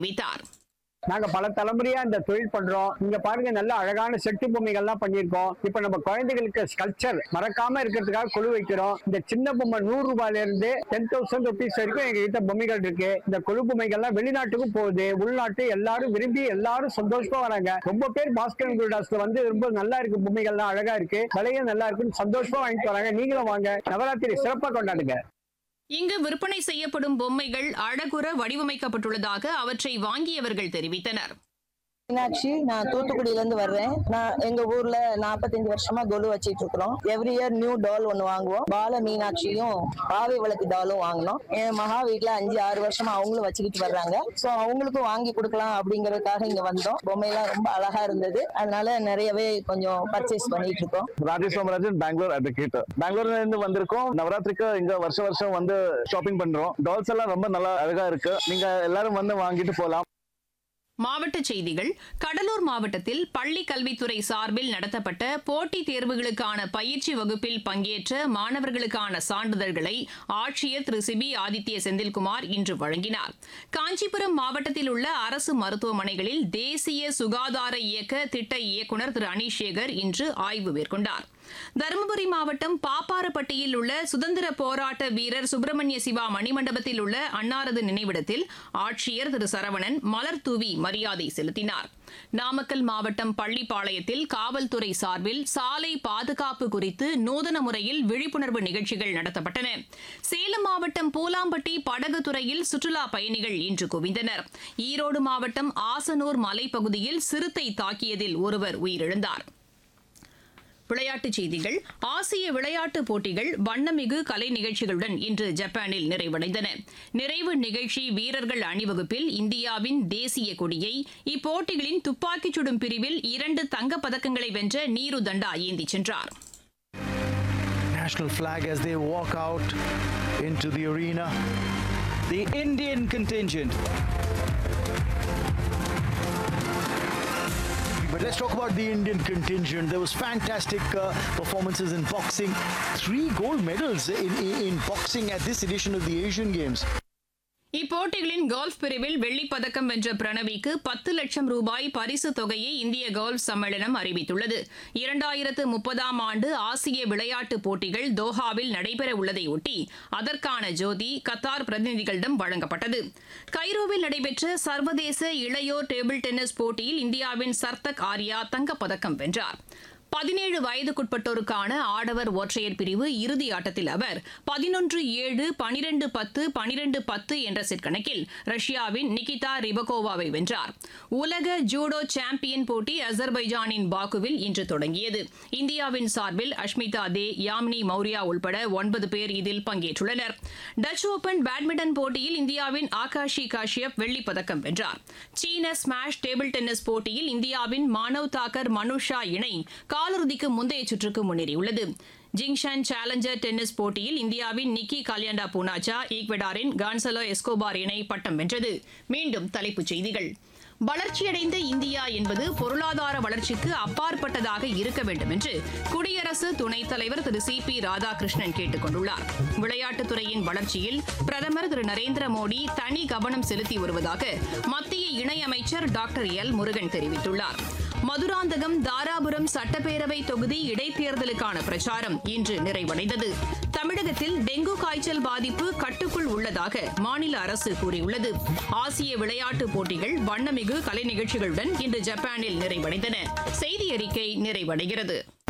தெரிவித்தார் நாங்க பல தலைமுறையா இந்த தொழில் பண்றோம் இங்க பாருங்க நல்ல அழகான செட்டு பொம்மைகள்லாம் பண்ணியிருக்கோம் இப்ப நம்ம குழந்தைகளுக்கு ஸ்கல்ச்சர் மறக்காம இருக்கிறதுக்காக கொழு வைக்கிறோம் இந்த சின்ன பொம்மை நூறு ரூபாயில இருந்து டென் தௌசண்ட் ருபீஸ் வரைக்கும் எங்க கிட்ட பொம்மைகள் இருக்கு இந்த கொழு பொம்மைகள்லாம் வெளிநாட்டுக்கும் போகுது உள்நாட்டு எல்லாரும் விரும்பி எல்லாரும் சந்தோஷமா வராங்க ரொம்ப பேர் பாஸ்கரன் குருடாஸ்ல வந்து ரொம்ப நல்லா இருக்கு பொம்மைகள்லாம் அழகா இருக்கு விலையும் நல்லா இருக்குன்னு சந்தோஷமா வாங்கிட்டு வராங்க நீங்களும் வாங்க நவராத்திரி சிறப்பா கொண்டாடுங்க இங்கு விற்பனை செய்யப்படும் பொம்மைகள் அழகுற வடிவமைக்கப்பட்டுள்ளதாக அவற்றை வாங்கியவர்கள் தெரிவித்தனர் மீனாட்சி நான் தூத்துக்குடியில இருந்து வர்றேன் நான் எங்க ஊர்ல 45 வருஷமா கொலு வச்சிட்டு இருக்கிறோம் எவ்ரி இயர் நியூ டால் ஒன்னு வாங்குவோம் பால மீனாட்சியும் பாவை விளக்கு டாலும் வாங்கினோம் என் மகா வீட்டுல அஞ்சு ஆறு வருஷமா அவங்களும் வச்சுக்கிட்டு வர்றாங்க சோ அவங்களுக்கும் வாங்கி கொடுக்கலாம் அப்படிங்கறதுக்காக இங்க வந்தோம் பொம்மையெல்லாம் ரொம்ப அழகா இருந்தது அதனால நிறையவே கொஞ்சம் பர்ச்சேஸ் பண்ணிட்டு இருக்கோம் ராஜேஷ் சோமராஜன் பெங்களூர் அட்வொகேட் பெங்களூர்ல இருந்து வந்திருக்கோம் நவராத்திரிக்கு இங்க வருஷம் வருஷம் வந்து ஷாப்பிங் பண்றோம் டால்ஸ் எல்லாம் ரொம்ப நல்லா அழகா இருக்கு நீங்க எல்லாரும் வந்து வாங்கிட்டு போலாம் மாவட்டச் செய்திகள் கடலூர் மாவட்டத்தில் பள்ளி கல்வித்துறை சார்பில் நடத்தப்பட்ட போட்டித் தேர்வுகளுக்கான பயிற்சி வகுப்பில் பங்கேற்ற மாணவர்களுக்கான சான்றிதழ்களை ஆட்சியர் திரு சிபி ஆதித்ய செந்தில்குமார் இன்று வழங்கினார் காஞ்சிபுரம் மாவட்டத்தில் உள்ள அரசு மருத்துவமனைகளில் தேசிய சுகாதார இயக்க திட்ட இயக்குநர் திரு அனிஷேகர் இன்று ஆய்வு மேற்கொண்டார் தருமபுரி மாவட்டம் பாப்பாரப்பட்டியில் உள்ள சுதந்திர போராட்ட வீரர் சுப்பிரமணிய சிவா மணிமண்டபத்தில் உள்ள அன்னாரது நினைவிடத்தில் ஆட்சியர் திரு சரவணன் மலர் தூவி மரியாதை செலுத்தினார் நாமக்கல் மாவட்டம் பள்ளிப்பாளையத்தில் காவல்துறை சார்பில் சாலை பாதுகாப்பு குறித்து நூதன முறையில் விழிப்புணர்வு நிகழ்ச்சிகள் நடத்தப்பட்டன சேலம் மாவட்டம் பூலாம்பட்டி படகுத்துறையில் சுற்றுலா பயணிகள் இன்று குவிந்தனர் ஈரோடு மாவட்டம் ஆசனூர் மலைப்பகுதியில் சிறுத்தை தாக்கியதில் ஒருவர் உயிரிழந்தார் விளையாட்டுச் செய்திகள் ஆசிய விளையாட்டுப் போட்டிகள் வண்ணமிகு கலை நிகழ்ச்சிகளுடன் இன்று ஜப்பானில் நிறைவடைந்தன நிறைவு நிகழ்ச்சி வீரர்கள் அணிவகுப்பில் இந்தியாவின் தேசிய கொடியை இப்போட்டிகளின் துப்பாக்கிச் சுடும் பிரிவில் இரண்டு தங்கப் பதக்கங்களை வென்ற நீரு தண்டா ஏந்திச் சென்றார் national flag as they walk out into the arena. The Indian contingent. But let's talk about the Indian contingent. There was fantastic uh, performances in boxing. Three gold medals in, in, in boxing at this edition of the Asian Games. இப்போட்டிகளின் golf பிரிவில் வெள்ளிப் பதக்கம் வென்ற பிரணவிக்கு பத்து லட்சம் ரூபாய் பரிசு தொகையை இந்திய கோல்ஃப் சம்மேளனம் அறிவித்துள்ளது இரண்டாயிரத்து முப்பதாம் ஆண்டு ஆசிய விளையாட்டுப் போட்டிகள் தோஹாவில் நடைபெற உள்ளதையொட்டி அதற்கான ஜோதி கத்தார் பிரதிநிதிகளிடம் வழங்கப்பட்டது கைரோவில் நடைபெற்ற சர்வதேச இளையோர் டேபிள் டென்னிஸ் போட்டியில் இந்தியாவின் சர்தக் ஆர்யா தங்கப்பதக்கம் வென்றார் பதினேழு வயதுக்குட்பட்டோருக்கான ஆடவர் ஒற்றையர் பிரிவு இறுதி ஆட்டத்தில் அவர் பதினொன்று ஏழு பனிரெண்டு பத்து பனிரெண்டு பத்து என்ற செட் கணக்கில் ரஷ்யாவின் நிகிதா ரிபகோவாவை வென்றார் உலக ஜூடோ சாம்பியன் போட்டி அசர்பைஜானின் பாக்குவில் இன்று தொடங்கியது இந்தியாவின் சார்பில் அஷ்மிதா தே யாமினி மௌரியா உள்பட ஒன்பது பேர் இதில் பங்கேற்றுள்ளனர் டச் ஓபன் பேட்மிண்டன் போட்டியில் இந்தியாவின் ஆகாஷி காஷ்யப் வெள்ளிப் பதக்கம் வென்றார் சீன ஸ்மாஷ் டேபிள் டென்னிஸ் போட்டியில் இந்தியாவின் மானவ் தாக்கர் மனுஷா இணை காலிறுதிக்கு முந்தைய சுற்றுக்கு முன்னேறியுள்ளது ஜிங்ஷான் சேலஞ்சர் டென்னிஸ் போட்டியில் இந்தியாவின் நிக்கி காலியாண்டா பூனாச்சா ஈக்வெடாரின் கான்சலோ எஸ்கோபார் இணை பட்டம் வென்றது மீண்டும் தலைப்புச் செய்திகள் வளர்ச்சியடைந்த இந்தியா என்பது பொருளாதார வளர்ச்சிக்கு அப்பாற்பட்டதாக இருக்க வேண்டும் என்று குடியரசு துணைத் தலைவர் திரு சி பி ராதாகிருஷ்ணன் கேட்டுக் கொண்டுள்ளார் விளையாட்டுத்துறையின் வளர்ச்சியில் பிரதமர் திரு நரேந்திர மோடி தனி கவனம் செலுத்தி வருவதாக மத்திய இணையமைச்சர் டாக்டர் எல் முருகன் தெரிவித்துள்ளார் மதுராந்தகம் தாராபுரம் சட்டப்பேரவை தொகுதி இடைத்தேர்தலுக்கான பிரச்சாரம் இன்று நிறைவடைந்தது தமிழகத்தில் டெங்கு காய்ச்சல் பாதிப்பு கட்டுக்குள் உள்ளதாக மாநில அரசு கூறியுள்ளது ஆசிய விளையாட்டுப் போட்டிகள் வண்ணமிகு கலை நிகழ்ச்சிகளுடன் இன்று ஜப்பானில் நிறைவடைந்தன செய்தி அறிக்கை நிறைவடைகிறது